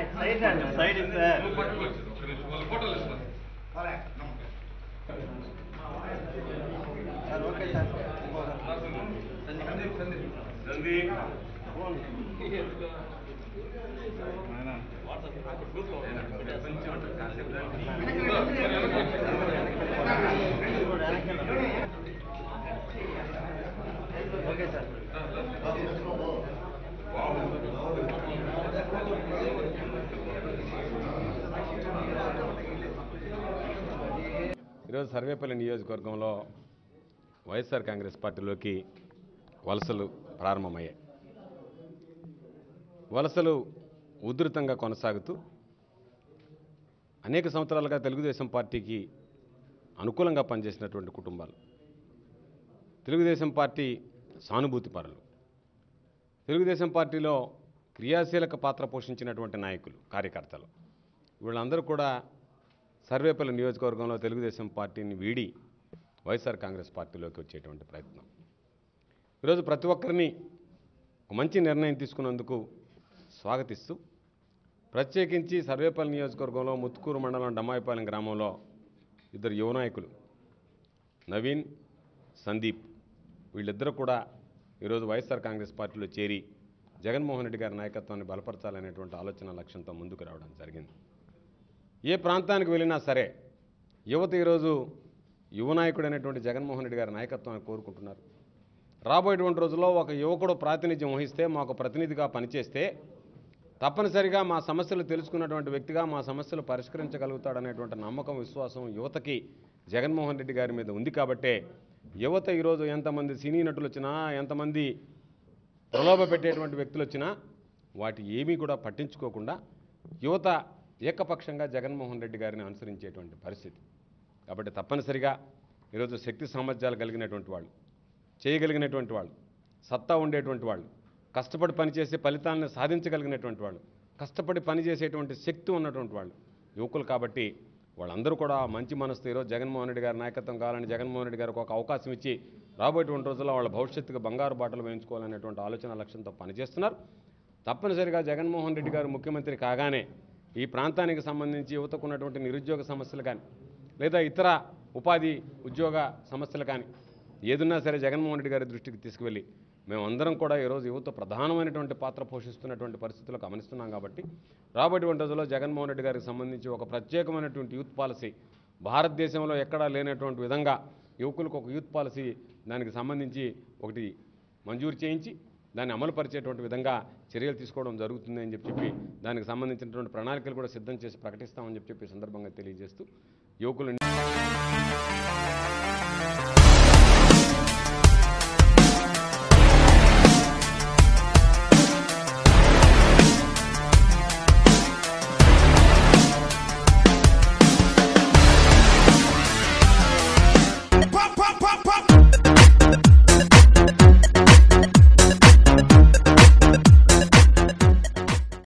side రండి, side ఇది sir sir okay sir okay sir ఈరోజు సర్వేపల్లి నియోజకవర్గంలో వైఎస్ఆర్ కాంగ్రెస్ పార్టీలోకి వలసలు ప్రారంభమయ్యాయి వలసలు ఉధృతంగా కొనసాగుతూ అనేక సంవత్సరాలుగా తెలుగుదేశం పార్టీకి అనుకూలంగా పనిచేసినటువంటి కుటుంబాలు తెలుగుదేశం పార్టీ సానుభూతి పరులు తెలుగుదేశం పార్టీలో క్రియాశీలక పాత్ర పోషించినటువంటి నాయకులు కార్యకర్తలు వీళ్ళందరూ కూడా సర్వేపల్లి నియోజకవర్గంలో తెలుగుదేశం పార్టీని వీడి వైఎస్ఆర్ కాంగ్రెస్ పార్టీలోకి వచ్చేటువంటి ప్రయత్నం ఈరోజు ప్రతి ఒక్కరిని ఒక మంచి నిర్ణయం తీసుకున్నందుకు స్వాగతిస్తూ ప్రత్యేకించి సర్వేపల్లి నియోజకవర్గంలో ముత్తుకూరు మండలం డమ్మాయిపాలెం గ్రామంలో ఇద్దరు యువ నాయకులు నవీన్ సందీప్ వీళ్ళిద్దరూ కూడా ఈరోజు వైఎస్ఆర్ కాంగ్రెస్ పార్టీలో చేరి జగన్మోహన్ రెడ్డి గారి నాయకత్వాన్ని బలపరచాలనేటువంటి ఆలోచన లక్ష్యంతో ముందుకు రావడం జరిగింది ఏ ప్రాంతానికి వెళ్ళినా సరే యువత ఈరోజు యువ నాయకుడు అనేటువంటి జగన్మోహన్ రెడ్డి గారి నాయకత్వాన్ని కోరుకుంటున్నారు రాబోయేటువంటి రోజుల్లో ఒక యువకుడు ప్రాతినిధ్యం వహిస్తే మాకు ప్రతినిధిగా పనిచేస్తే తప్పనిసరిగా మా సమస్యలు తెలుసుకున్నటువంటి వ్యక్తిగా మా సమస్యలు పరిష్కరించగలుగుతాడనేటువంటి నమ్మకం విశ్వాసం యువతకి జగన్మోహన్ రెడ్డి గారి మీద ఉంది కాబట్టే యువత ఈరోజు ఎంతమంది సినీ నటులు వచ్చినా ఎంతమంది ప్రలోభ పెట్టేటువంటి వ్యక్తులు వచ్చినా వాటి ఏమీ కూడా పట్టించుకోకుండా యువత ఏకపక్షంగా జగన్మోహన్ రెడ్డి గారిని అనుసరించేటువంటి పరిస్థితి కాబట్టి తప్పనిసరిగా ఈరోజు శక్తి సామర్థ్యాలు కలిగినటువంటి వాళ్ళు చేయగలిగినటువంటి వాళ్ళు సత్తా ఉండేటువంటి వాళ్ళు కష్టపడి పనిచేసే ఫలితాలను సాధించగలిగినటువంటి వాళ్ళు కష్టపడి పనిచేసేటువంటి శక్తి ఉన్నటువంటి వాళ్ళు యువకులు కాబట్టి వాళ్ళందరూ కూడా మంచి మనసుతో ఈరోజు జగన్మోహన్ రెడ్డి గారి నాయకత్వం కావాలని జగన్మోహన్ రెడ్డి గారికి ఒక అవకాశం ఇచ్చి రాబోయేటువంటి రోజుల్లో వాళ్ళ భవిష్యత్తుకు బంగారు బాటలు వేయించుకోవాలనేటువంటి ఆలోచన లక్ష్యంతో పనిచేస్తున్నారు తప్పనిసరిగా జగన్మోహన్ రెడ్డి గారు ముఖ్యమంత్రి కాగానే ఈ ప్రాంతానికి సంబంధించి యువతకు ఉన్నటువంటి నిరుద్యోగ సమస్యలు కానీ లేదా ఇతర ఉపాధి ఉద్యోగ సమస్యలు కానీ ఏదున్నా సరే జగన్మోహన్ రెడ్డి గారి దృష్టికి తీసుకువెళ్ళి మేమందరం కూడా ఈరోజు యువత ప్రధానమైనటువంటి పాత్ర పోషిస్తున్నటువంటి పరిస్థితులు గమనిస్తున్నాం కాబట్టి రాబోయేటువంటి రోజుల్లో జగన్మోహన్ రెడ్డి గారికి సంబంధించి ఒక ప్రత్యేకమైనటువంటి యూత్ పాలసీ భారతదేశంలో ఎక్కడా లేనటువంటి విధంగా యువకులకు ఒక యూత్ పాలసీ దానికి సంబంధించి ఒకటి మంజూరు చేయించి దాన్ని అమలు పరిచేటువంటి విధంగా చర్యలు తీసుకోవడం జరుగుతుంది అని చెప్పి చెప్పి దానికి సంబంధించినటువంటి ప్రణాళికలు కూడా సిద్ధం చేసి ప్రకటిస్తామని చెప్పి చెప్పి ఈ సందర్భంగా తెలియజేస్తూ యువకులు